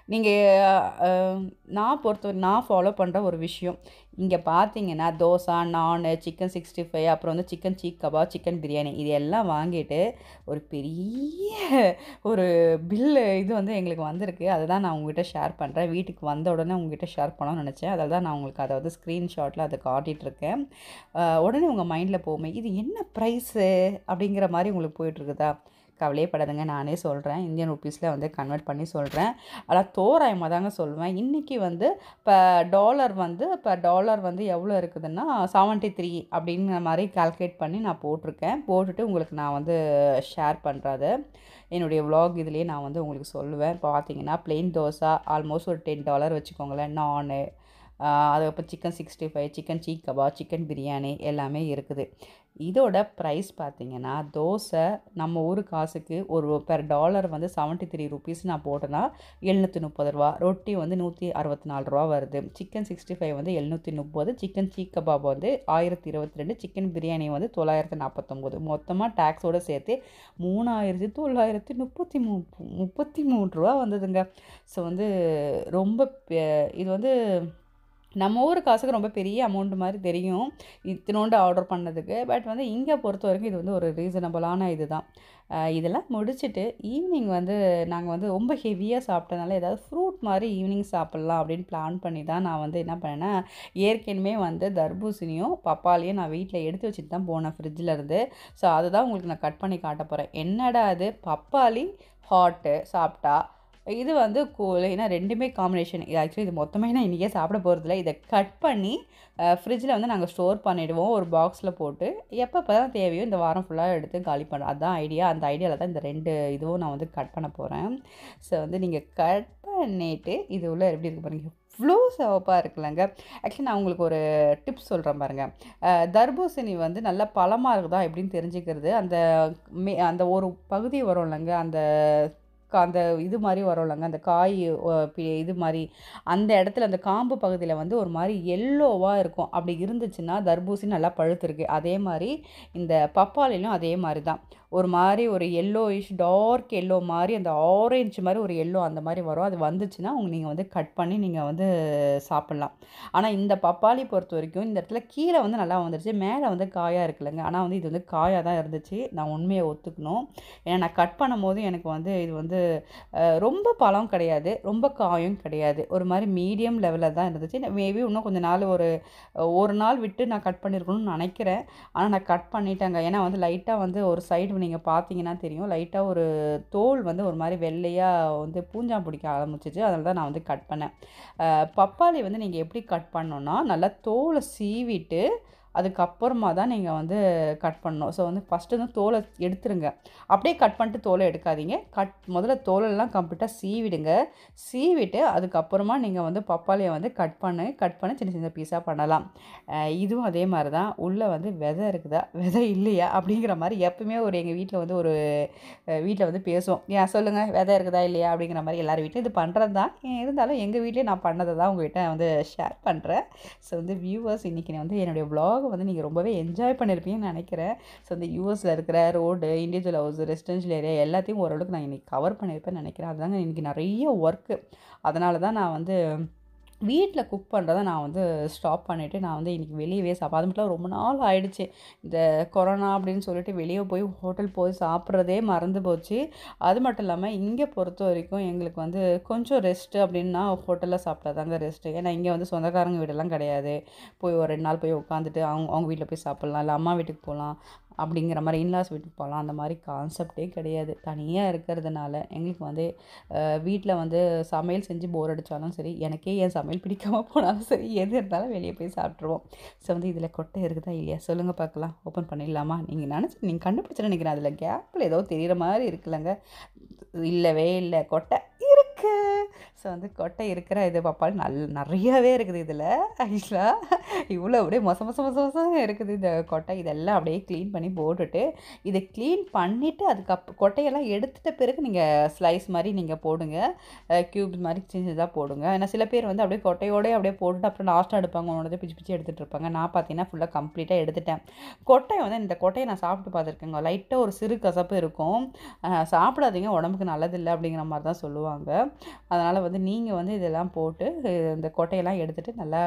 நீங்கள் நான் பொறுத்த நான் ஃபாலோ பண்ணுற ஒரு விஷயம் இங்கே பார்த்தீங்கன்னா தோசை நான் சிக்கன் சிக்ஸ்டி ஃபைவ் அப்புறம் வந்து chicken seekh kebab chicken biryani இது எல்லாம் வாங்கிட்டு ஒரு பெரிய ஒரு பில்லு இது வந்து எங்களுக்கு வந்திருக்கு அதை தான் நான் உங்ககிட்ட ஷேர் பண்ணுறேன் வீட்டுக்கு வந்த உடனே உங்ககிட்ட ஷேர் பண்ணணும்னு நினச்சேன் அதில் தான் நான் உங்களுக்கு அதை வந்து ஸ்க்ரீன்ஷாட்டில் அதை காட்டிகிட்ருக்கேன் உடனே உங்கள் மைண்டில் போகுமே இது என்ன ப்ரைஸு அப்படிங்கிற மாதிரி உங்களுக்கு போயிட்டுருக்குதா கவலையே படாதுங்க நானே சொல்கிறேன் இந்தியன் ருப்பீஸில் வந்து கன்வெர்ட் பண்ணி சொல்கிறேன் ஆனால் தோராயமாக தாங்க சொல்லுவேன் இன்றைக்கி வந்து இப்போ டாலர் வந்து இப்போ டாலர் வந்து எவ்வளோ இருக்குதுன்னா செவன்ட்டி த்ரீ அப்படிங்கிற மாதிரி கால்குலேட் பண்ணி நான் போட்டிருக்கேன் போட்டுட்டு உங்களுக்கு நான் வந்து ஷேர் பண்ணுறது என்னுடைய vlog இதுலேயே நான் வந்து உங்களுக்கு சொல்லுவேன் இப்போ பார்த்தீங்கன்னா plain தோசை ஆல்மோஸ்ட் ஒரு டென் டாலர் வச்சுக்கோங்களேன் நானு அதுக்கப்புறம் chicken sixty five chicken seekh kebab chicken biryani எல்லாமே இருக்குது இதோட ப்ரைஸ் பார்த்தீங்கன்னா தோசை நம்ம ஊர் காசுக்கு ஒரு பெர் டாலர் வந்து செவன்ட்டி த்ரீ ருபீஸ் நான் போட்டேன்னா எழுநூற்றி முப்பது ரூபா ரொட்டி வந்து நூற்றி அறுபத்தி நாலு ரூபா வருது சிக்கன் சிக்ஸ்டி ஃபைவ் வந்து எழுநூற்றி முப்பது சிக்கன் சீக் கபாப் வந்து ஆயிரத்தி இருபத்தி ரெண்டு சிக்கன் பிரியாணி வந்து தொள்ளாயிரத்தி நாற்பத்தொம்போது மொத்தமாக டேக்ஸோடு சேர்த்து மூணாயிரத்தி தொள்ளாயிரத்தி முப்பத்தி மூ முப்பத்தி மூணு ரூபா வந்ததுங்க ஸோ வந்து ரொம்ப பெ- இது வந்து நம்ம ஊர் காசுக்கு ரொம்ப பெரிய அமௌண்ட் மாதிரி தெரியும் இத்தினோண்டு ஆர்டர் பண்ணதுக்கு பட் வந்து இங்கே பொறுத்த வரைக்கும் இது வந்து ஒரு ரீசனபிளான இது தான் இதெல்லாம் முடிச்சுட்டு ஈவினிங் வந்து நாங்கள் வந்து ரொம்ப ஹெவியாக சாப்பிட்டனால ஏதாவது ஃப்ரூட் மாதிரி ஈவினிங் சாப்பிட்லாம் அப்படின்னு பிளான் பண்ணி தான் நான் வந்து என்ன பண்ணேன்னா ஏற்கனவே வந்து தர்பூசணியும் பப்பாளியும் நான் வீட்டில் எடுத்து வச்சுட்டு தான் போனேன் ஃப்ரிட்ஜில் இருந்து ஸோ அதை தான் உங்களுக்கு நான் கட் பண்ணி காட்ட போகிறேன் என்னடா அது பப்பாளி ஹாட்டு சாப்பிட்டா இது வந்து கூல் ஏன்னா ரெண்டுமே காம்பினேஷன் இது ஆக்சுவலி இது மொத்தமே நான் இன்றைக்கே சாப்பிட போகிறதில்ல இதை கட் பண்ணி ஃப்ரிட்ஜில் வந்து நாங்கள் ஸ்டோர் பண்ணிவிடுவோம் ஒரு பாக்ஸில் போட்டு எப்பப்போ தான் தேவையோ இந்த வாரம் ஃபுல்லாக எடுத்து காலி பண்ணுறோம் அதுதான் ஐடியா அந்த ஐடியாவில் தான் இந்த ரெண்டு இதுவும் நான் வந்து கட் பண்ண போகிறேன் ஸோ வந்து நீங்கள் கட் பண்ணிவிட்டு இது உள்ள எப்படி இருக்கு பாருங்க இவ்வளோ சிவப்பாக இருக்குல்லங்க ஆக்சுவலி நான் உங்களுக்கு ஒரு டிப்ஸ் சொல்கிறேன் பாருங்கள் அஹ், தர்பூசணி வந்து நல்லா பழமாக இருக்குதா எப்படின்னு தெரிஞ்சுக்கிறது அந்த மே அந்த ஒரு பகுதி வரும் இல்லைங்க அந்த கா- அந்த இது மாதிரி வரும்லங்க அந்த காய் அஹ், பி- இது மாதிரி அந்த இடத்துல அந்த காம்பு பகுதியில் வந்து ஒரு மாதிரி எல்லோவாக இருக்கும் அப்படி இருந்துச்சுன்னா தர்பூசணி நல்லா பழுத்திருக்கு அதே மாதிரி இந்த பப்பாளிலும் அதே மாதிரி தான் ஒரு மாதிரி ஒரு எல்லோயிஷ் டார்க் எல்லோ மாதிரி அந்த ஆரஞ்சு மாதிரி ஒரு எல்லோ அந்த மாதிரி வரும் அது வந்துச்சுன்னா உங்க நீங்கள் வந்து கட் பண்ணி நீங்கள் வந்து சாப்பிட்லாம் ஆனால் இந்த பப்பாளி பொறுத்த வரைக்கும் இந்த இடத்துல கீழே வந்து நல்லா வந்துருச்சு மேலே வந்து காயாக இருக்குல்லங்க ஆனால் வந்து இது வந்து காயாக தான் இருந்துச்சு நான் உண்மையை ஒத்துக்கணும் ஏன்னா நான் கட் பண்ணும் போது எனக்கு வந்து இது வந்து அஹ், ரொம்ப பழம் கிடையாது ரொம்ப காயும் கிடையாது ஒரு மாதிரி மீடியம் லெவலில் தான் இருந்துச்சு மேபி இன்னும் கொஞ்ச நாள் ஒரு ஒரு நாள் விட்டு நான் கட் பண்ணியிருக்கணும்னு நினைக்கிறேன் ஆனால் நான் கட் பண்ணிட்டேங்க ஏன்னா வந்து லைட்டாக வந்து ஒரு சைடு நீங்கள் பார்த்தீங்கன்னா தெரியும் லைட்டாக ஒரு தோல் வந்து ஒரு மாதிரி வெள்ளையாக வந்து பூஞ்சா பிடிக்க ஆரம்பிச்சிச்சு அதனால தான் நான் வந்து கட் பண்ணேன் அஹ், பப்பாளி வந்து நீங்கள் எப்படி கட் பண்ணணும்னா நல்லா தோலை சீவிட்டு அதுக்கப்புறமா தான் நீங்கள் வந்து கட் பண்ணணும் ஸோ வந்து ஃபஸ்ட்டு வந்து தோலை எடுத்துருங்க அப்படியே கட் பண்ணிட்டு தோலை எடுக்காதீங்க கட் முதல்ல தோலெல்லாம் கம்ப்ளீட்டாக சீவிடுங்க சீவிட்டு அதுக்கப்புறமா நீங்கள் வந்து பப்பாளியை வந்து கட் பண்ணி கட் பண்ணி சின்ன சின்ன பீஸாக பண்ணலாம் அஹ் இதுவும் அதே மாதிரி தான் உள்ளே வந்து விதை இருக்குதா விதை இல்லையா அப்படிங்கிற மாதிரி எப்பவுமே ஒரு எங்கள் வீட்டில் வந்து ஒரு வீட்டில் வந்து பேசுவோம் ஏன் சொல்லுங்கள் விதை இருக்குதா இல்லையா அப்படிங்கிற மாதிரி எல்லார் வீட்லையும் இது பண்ணுறது தான் இருந்தாலும் எங்கள் வீட்லேயே நான் பண்ணதை தான் உங்கள்கிட்ட வந்து ஷேர் பண்ணுறேன் ஸோ வந்து வியூவர்ஸ் இன்றைக்கி வந்து என்னுடைய vlog வந்து நீங்கள் ரொம்பவே என்ஜாய் பண்ணியிருப்பீங்கன்னு நினைக்கிறேன் ஸோ இந்த யூஎஸில் இருக்கிற road individual house residential area எல்லாத்தையும் ஓரளவுக்கு நான் இன்றைக்கி கவர் பண்ணியிருப்பேன்னு நினைக்கிறேன் அதுதாங்க இன்றைக்கி நிறைய ஒர்க்கு அதனால தான் நான் வந்து வீட்டில் குக் பண்ணுறத நான் வந்து ஸ்டாப் பண்ணிவிட்டு நான் வந்து இன்றைக்கி வெளியவே சாப்பிட அது மட்டும் ரொம்ப நாள் ஆயிடுச்சு இந்த கொரோனா அப்படின்னு சொல்லிட்டு வெளியே போய் ஹோட்டல் போய் சாப்பிட்றதே மறந்து போச்சு அது மட்டும் இல்லாமல் இங்கே பொறுத்த வரைக்கும் எங்களுக்கு வந்து கொஞ்சம் ரெஸ்ட்டு அப்படின்னா ஹோட்டலில் சாப்பிட்டாதாங்க ரெஸ்ட்டு ஏன்னா இங்கே வந்து சொந்தக்காரங்க வீடெல்லாம் கிடையாது போய் ஒரு ரெண்டு நாள் போய் உட்காந்துட்டு அவங்க அவங்க வீட்டில் போய் சாப்பிட்லாம் இல்லை அம்மா வீட்டுக்கு போகலாம் அப்படிங்கிற மாதிரி இன்லாஸ் வீட்டுக்கு போகலாம் அந்த மாதிரி கான்செப்டே கிடையாது தனியாக இருக்கிறதுனால எங்களுக்கு வந்து வீட்டில் வந்து சமையல் செஞ்சு போர் அடித்தாலும் சரி எனக்கே என் சமையல் பிடிக்காம போனாலும் சரி எது இருந்தாலும் வெளியே போய் சாப்பிட்ருவோம் ஸோ வந்து இதில் கொட்டை இருக்குதா இல்லையா சொல்லுங்கள் பார்க்கலாம் ஓப்பன் பண்ணிடலாமா நீங்கள் நினச்சி நீங்கள் கண்டுபிடிச்சு நினைக்கிறேன் அதில் கேப்பில் ஏதோ தெரிகிற மாதிரி இருக்குல்லங்க இல்லவே இல்லை கொட்டை இருக்கு ஸோ வந்து கொட்டை இருக்கிற இது பாப்பால் நல் நிறையாவே இருக்குது இதில் ஆக்சுவலாக இவ்வளோ அப்படியே மொச மொச மொச மொசம் இருக்குது இந்த கொட்டை இதெல்லாம் அப்படியே க்ளீன் பண்ணி போட்டுட்டு இதை க்ளீன் பண்ணிவிட்டு அதுக்கப் கொட்டையெல்லாம் எடுத்துட்ட பிறகு நீங்கள் ஸ்லைஸ் மாதிரி நீங்கள் போடுங்க க்யூப்ஸ் மாதிரி சின்ன சின்னதாக போடுங்க ஏன்னா சில பேர் வந்து அப்படியே கொட்டையோடய அப்படியே போட்டுட்டு அப்புறம் லாஸ்ட்டாக எடுப்பாங்க உன்னோட பிச்சு பிச்சு எடுத்துகிட்டு இருப்பாங்க நான் பார்த்தீங்கன்னா ஃபுல்லாக கம்ப்ளீட்டாக எடுத்துட்டேன் கொட்டையை வந்து இந்த கொட்டையை நான் சாப்பிட்டு பார்த்துருக்கேங்க லைட்டாக ஒரு சிறு கசப்பு இருக்கும் சாப்பிடாதீங்க உடம்புக்கு நல்லதில்லை அப்படிங்கிற மாதிரி தான் சொல்லுவாங்க அதனால் வந்து நீங்கள் வந்து இதெல்லாம் போட்டு இந்த கொட்டையெல்லாம் எடுத்துகிட்டு நல்லா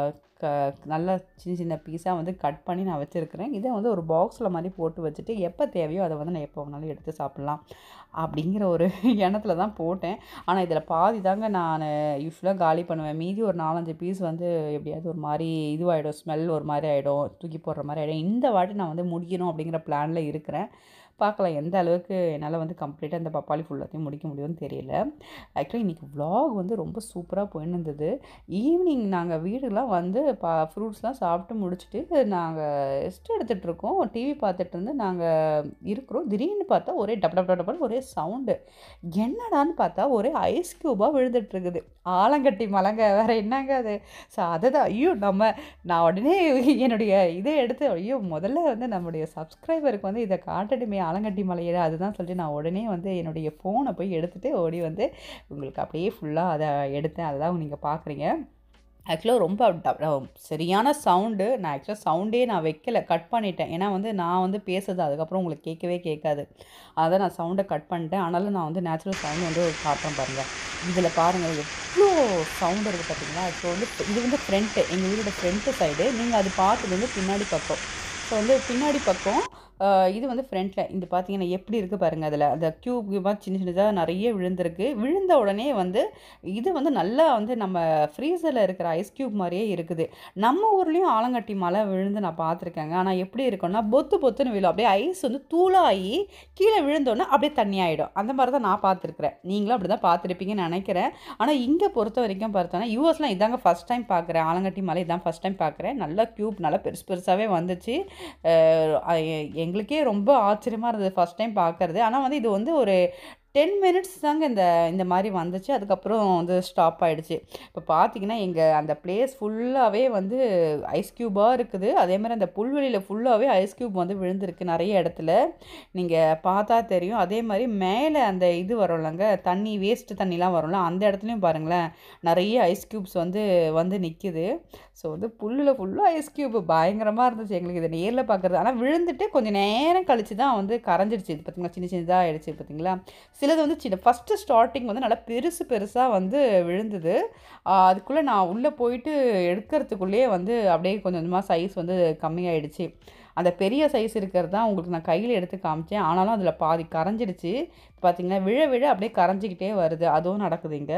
க நல்லா சின்ன சின்ன பீஸாக வந்து கட் பண்ணி நான் வச்சுருக்கிறேன் இதை வந்து ஒரு பாக்ஸில் மாதிரி போட்டு வச்சுட்டு எப்போ தேவையோ அதை வந்து நான் எப்போ வேணாலும் எடுத்து சாப்பிட்லாம் அப்படிங்கிற ஒரு எண்ணத்தில் தான் போட்டேன் ஆனால் இதில் பாதி தாங்க நான் யூஸ்வலாக காலி பண்ணுவேன் மீதி ஒரு நாலஞ்சு பீஸ் வந்து எப்படியாவது ஒரு மாதிரி இதுவாகிடும் ஸ்மெல் ஒரு மாதிரி ஆகிடும் தூக்கி போடுற மாதிரி ஆகிடும் இந்த வாட்டி நான் வந்து முடிக்கணும் அப்படிங்கிற பிளானில் இருக்கிறேன் பார்க்கலாம் எந்த அளவுக்கு என்னால் வந்து கம்ப்ளீட்டாக இந்த பப்பாளி ஃபுல்லாத்தையும் முடிக்க முடியும்னு தெரியல ஆக்சுவலி இன்றைக்கி vlog வந்து ரொம்ப சூப்பராக போயின்னு இருந்தது ஈவினிங் நாங்கள் வீடுலாம் வந்து பா ஃப்ரூட்ஸ்லாம் சாப்பிட்டு முடிச்சுட்டு நாங்கள் ரெஸ்ட் எடுத்துகிட்டு இருக்கோம் டிவி பார்த்துட்டு இருந்து நாங்கள் இருக்கிறோம் திடீர்னு பார்த்தா ஒரே டப் டப் டப்னு ஒரே சவுண்டு என்னடான்னு பார்த்தா ஒரே ஐஸ் க்யூபாக விழுந்துட்டு இருக்குது ஆலங்கட்டி மலைங்க வேறு என்னங்க அது ஸோ அதை தான் ஐயோ நம்ம நான் உடனே என்னுடைய இதை எடுத்து ஐயோ முதல்ல வந்து நம்முடைய சப்ஸ்கிரைபருக்கு வந்து இதை காட்டணுமே ஆலங்கட்டி மலையில அதுதான் சொல்லிட்டு நான் உடனே வந்து என்னுடைய ஃபோனை போய் எடுத்துகிட்டு ஓடி வந்து உங்களுக்கு அப்படியே ஃபுல்லாக அதை எடுத்தேன் அதை தான் நீங்கள் பார்க்குறீங்க ஆக்சுவலாக ரொம்ப ட- ட- சரியான சவுண்டு நான் ஆக்சுவலாக சவுண்டே நான் வைக்கல கட் பண்ணிட்டேன் ஏன்னா வந்து நான் வந்து பேசுறது அதுக்கப்புறம் உங்களுக்கு கேட்கவே கேட்காது அதான் நான் சவுண்டை கட் பண்ணிட்டேன் ஆனாலும் நான் வந்து நேச்சுரல் சவுண்ட் வந்து காட்டுறேன் பாருங்கள் இதில் பாருங்கள் எவ்வளோ சவுண்ட் இருக்குது பார்த்தீங்களா இப்போ வந்து இது வந்து ஃப்ரண்ட்டு எங்கள் வீடோட ஃப்ரண்ட்டு சைடு நீங்கள் அது பார்த்தது வந்து பின்னாடி பக்கம் ஸோ வந்து பின்னாடி பக்கம் ஆஹ் இது வந்து ஃப்ரண்ட்டில் இது பார்த்தீங்கன்னா எப்படி இருக்குது பாருங்கள் அதில் அந்த க்யூப் க்யூபாக சின்ன சின்னதாக நிறைய விழுந்திருக்கு விழுந்த உடனே வந்து இது வந்து நல்லா வந்து நம்ம ஃப்ரீசரில் இருக்கிற ஐஸ் க்யூப் மாதிரியே இருக்குது நம்ம ஊர்லேயும் ஆலங்கட்டி மழை விழுந்து நான் பார்த்துருக்கேங்க ஆனால் எப்படி இருக்கும்னா பொத்து பொத்துன்னு விழும் அப்படியே ஐஸ் வந்து தூளாகி கீழே விழுந்தோன்னே அப்படியே தண்ணி ஆகிடும் அந்த மாதிரி தான் நான் பார்த்துருக்குறேன் நீங்களும் அப்படி தான் பார்த்துருப்பீங்கன்னு நினைக்கிறேன் ஆனால் இங்கே பொறுத்த வரைக்கும் பார்த்தோன்னா யூஎஸ்லாம் இதாங்க ஃபஸ்ட் டைம் பார்க்குறேன் ஆலங்கட்டி மலை இதான் ஃபஸ்ட் டைம் பார்க்குறேன் நல்லா க்யூப் நல்லா பெருசு பெருசாகவே வந்துச்சு அஹ் அ- எ- எங்களுக்கே ரொம்ப ஆச்சரியமாக இருந்தது ஃபஸ்ட் டைம் பார்க்கறது ஆனால் வந்து இது வந்து ஒரு டென் மினிட்ஸ் தாங்க இந்த இந்த மாதிரி வந்துச்சு அதுக்கப்புறம் வந்து ஸ்டாப் ஆயிடுச்சு இப்போ பார்த்தீங்கன்னா எங்கள் அந்த பிளேஸ் ஃபுல்லாகவே வந்து ஐஸ் க்யூபாக இருக்குது அதே மாதிரி அந்த புல்வெளியில் ஃபுல்லாகவே ஐஸ் க்யூப் வந்து விழுந்திருக்கு நிறைய இடத்துல நீங்கள் பார்த்தா தெரியும் அதே மாதிரி மேலே அந்த இது வரும்லங்க தண்ணி வேஸ்ட்டு தண்ணிலாம் வரும்ல அந்த இடத்துலையும் பாருங்களேன் நிறைய ஐஸ் க்யூப்ஸ் வந்து வந்து நிற்கிது ஸோ வந்து புல்லில் ஃபுல்லாக ஐஸ் க்யூப் பயங்கரமாக இருந்துச்சு எங்களுக்கு இதை நேரில் பார்க்குறது ஆனால் விழுந்துட்டு கொஞ்சம் நேரம் கழிச்சு தான் வந்து கரைஞ்சிடுச்சு இது பார்த்தீங்களா சின்ன சின்னதாக ஆயிடுச்சு பார்த்தீங்களா சிலது வந்து சின்ன ஃபஸ்ட்டு ஸ்டார்டிங் வந்து நல்லா பெருசு பெருசாக வந்து விழுந்தது ஆஹ் அதுக்குள்ளே நான் உள்ளே போயிட்டு எடுக்கிறதுக்குள்ளேயே வந்து அப்படியே கொஞ்சம் கொஞ்சமாக சைஸ் வந்து கம்மியாயிடுச்சு அந்த பெரிய சைஸ் இருக்கிறது தான் உங்களுக்கு நான் கையில் எடுத்து காமிச்சேன் ஆனாலும் அதில் பாதி கரைஞ்சிடுச்சு பார்த்தீங்கன்னா விழ விழ அப்படியே கரைஞ்சிக்கிட்டே வருது அதுவும் நடக்குது இங்கே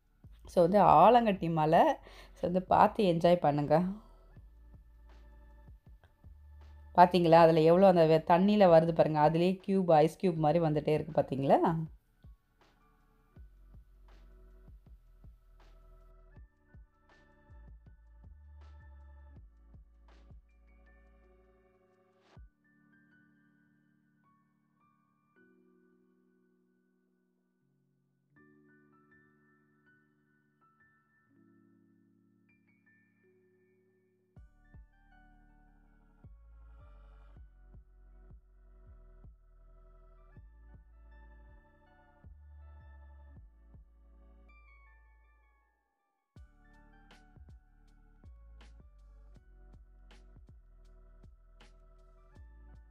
ஸோ வந்து ஆலங்கட்டி மலை ஸோ வந்து பார்த்து என்ஜாய் பண்ணுங்க பார்த்தீங்களா அதில் எவ்வளோ அந்த தண்ணியில் வருது பாருங்கள் அதுலேயே க்யூப் ஐஸ் க்யூப் மாதிரி வந்துட்டே இருக்குது பார்த்தீங்களா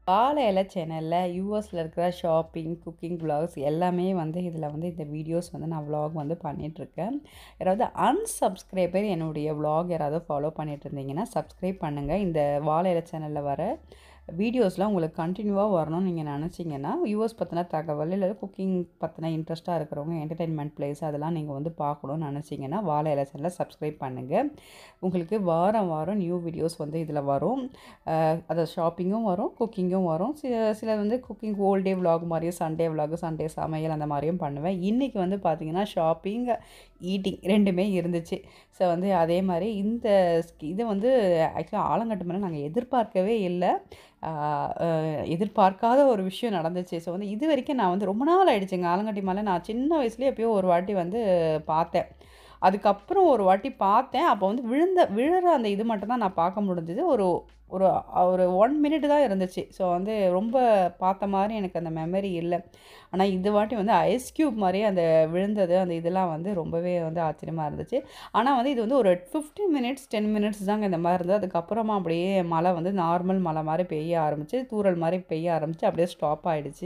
வாழை இலை சேனலில் யூஎஸில் இருக்கிற ஷாப்பிங் குக்கிங் vlogs எல்லாமே வந்து இதில் வந்து இந்த வீடியோஸ் வந்து நான் vlog வந்து பண்ணிகிட்ருக்கேன் யாராவது unsubscriber என்னுடைய vlog யாராவது ஃபாலோ பண்ணிட்டு இருந்தீங்கன்னா சப்ஸ்கிரைப் பண்ணுங்கள் இந்த வாழை இலை சேனலில் வர வீடியோஸ்லாம் உங்களுக்கு கண்டினியூவாக வரணும்னு நீங்கள் நினச்சிங்கன்னா யூஎஸ் பற்றின தகவல் இல்லை குக்கிங் பற்றின இன்ட்ரெஸ்ட்டாக இருக்கிறவங்க என்டர்டெயின்மெண்ட் பிளேஸ் அதெல்லாம் நீங்கள் வந்து பார்க்கணும்னு நினச்சிங்கன்னா வாழை இலை சேனலை சப்ஸ்கிரைப் பண்ணுங்கள் உங்களுக்கு வாரம் வாரம் நியூ வீடியோஸ் வந்து இதில் வரும் அஹ் அது ஷாப்பிங்கும் வரும் குக்கிங்கும் வரும் சில சில வந்து குக்கிங் ஹோல் டே vlog மாதிரியும் சண்டே vlog சண்டே சமையல் அந்த மாதிரியும் பண்ணுவேன் இன்றைக்கி வந்து பார்த்திங்கன்னா ஷாப்பிங் ஈட்டிங் ரெண்டுமே இருந்துச்சு ஸோ வந்து அதே மாதிரி இந்த ஸ்கி- இது வந்து ஆக்சுவலாக ஆலங்கட்டு மேலே நாங்கள் எதிர்பார்க்கவே இல்லை ஆஹ் அஹ் எதிர்பார்க்காத ஒரு விஷயம் நடந்துச்சு ஸோ வந்து இது வரைக்கும் நான் வந்து ரொம்ப நாள் ஆயிடுச்சுங்க ஆலங்கட்டி மலை நான் சின்ன வயசுலேயே எப்பயோ ஒரு வாட்டி வந்து பார்த்தேன் அதுக்கப்புறம் ஒரு வாட்டி பார்த்தேன் அப்போ வந்து விழுந்த விழுற அந்த இது மட்டும் தான் நான் பார்க்க முடிஞ்சது ஒரு ஒரு ஒரு ஒன் மினிட் தான் இருந்துச்சு ஸோ வந்து ரொம்ப பார்த்த மாதிரி எனக்கு அந்த மெமரி இல்லை ஆனால் இது வாட்டி வந்து ஐஸ் க்யூப் மாதிரியே அந்த விழுந்தது அந்த இதெல்லாம் வந்து ரொம்பவே வந்து ஆச்சரியமாக இருந்துச்சு ஆனால் வந்து இது வந்து ஒரு ஃபிஃப்டீன் மினிட்ஸ் டென் மினிட்ஸ் தாங்க இந்த மாதிரி இருந்தது அதுக்கப்புறமா அப்படியே மழை வந்து நார்மல் மழை மாதிரி பெய்ய ஆரம்பிச்சு தூறல் மாதிரி பெய்ய ஆரம்பிச்சு அப்படியே ஸ்டாப் ஆயிடுச்சு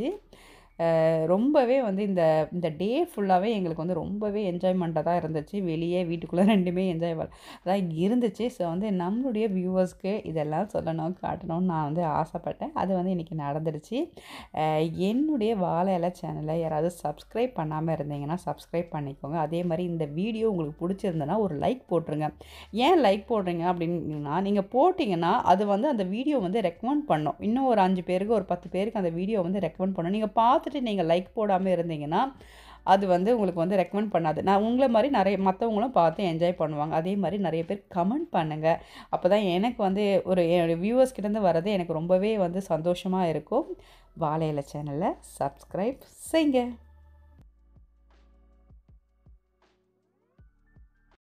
அஹ் ரொம்பவே வந்து இந்த இந்த டே ஃபுல்லாகவே எங்களுக்கு வந்து ரொம்பவே என்ஜாய்மெண்ட்டாக தான் இருந்துச்சு வெளியே வீட்டுக்குள்ளே ரெண்டுமே என்ஜாய் தான் இருந்துச்சு ஸோ வந்து நம்மளுடைய வியூவர்ஸ்க்கு இதெல்லாம் சொல்லணும் காட்டணும்னு நான் வந்து ஆசைப்பட்டேன் அது வந்து இன்றைக்கி நடந்துடுச்சு அஹ் என்னுடைய வாழை இலை சேனலை யாராவது சப்ஸ்கிரைப் பண்ணாமல் இருந்தீங்கன்னா சப்ஸ்கிரைப் பண்ணிக்கோங்க அதே மாதிரி இந்த வீடியோ உங்களுக்கு பிடிச்சிருந்தனா ஒரு லைக் போட்டுருங்க ஏன் லைக் போடுறீங்க அப்படின்னா நீங்கள் போட்டிங்கன்னா அது வந்து அந்த வீடியோ வந்து ரெக்கமெண்ட் பண்ணும் இன்னும் ஒரு அஞ்சு பேருக்கு ஒரு பத்து பேருக்கு அந்த வீடியோ வந்து ரெக்கமெண்ட் பண்ணும் நீங்கள் பார்த்துட்டு நீங்கள் லைக் போடாமல் இருந்தீங்கன்னா அது வந்து உங்களுக்கு வந்து ரெக்கமெண்ட் பண்ணாது நான் உங்களை மாதிரி நிறைய மற்றவங்களும் பார்த்து என்ஜாய் பண்ணுவாங்க அதே மாதிரி நிறைய பேர் கமெண்ட் பண்ணுங்கள் அப்போ தான் எனக்கு வந்து ஒரு என்னோடய வியூவர்ஸ் கிட்டேருந்து வர்றது எனக்கு ரொம்பவே வந்து சந்தோஷமாக இருக்கும் வாழை இலை சேனலை சப்ஸ்கிரைப் செய்யுங்க